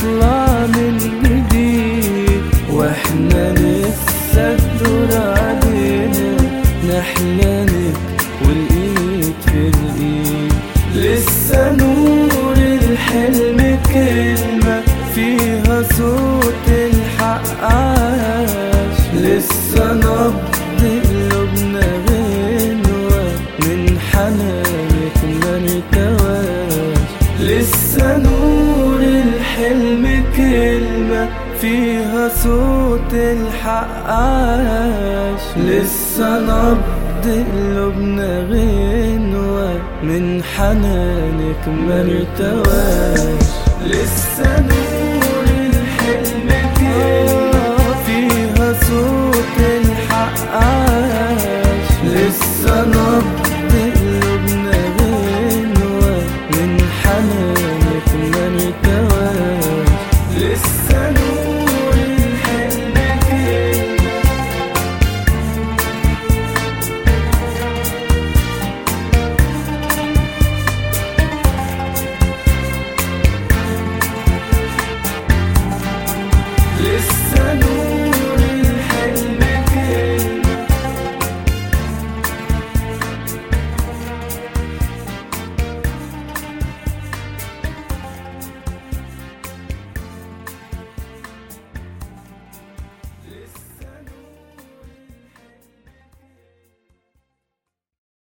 نطلع من جديد واحنا لسه الدور علينا نحلمك والايد في الايد لسه نور الحلم كلمة فيها صوت الحق عاش لسه نبض قلوبنا غنوة من حنانك ما ارتواش لسه نور الحلم كلمة فيها صوت الحق عاش لسه نبض قلوبنا غنوة من حنانك ما ارتواش لسه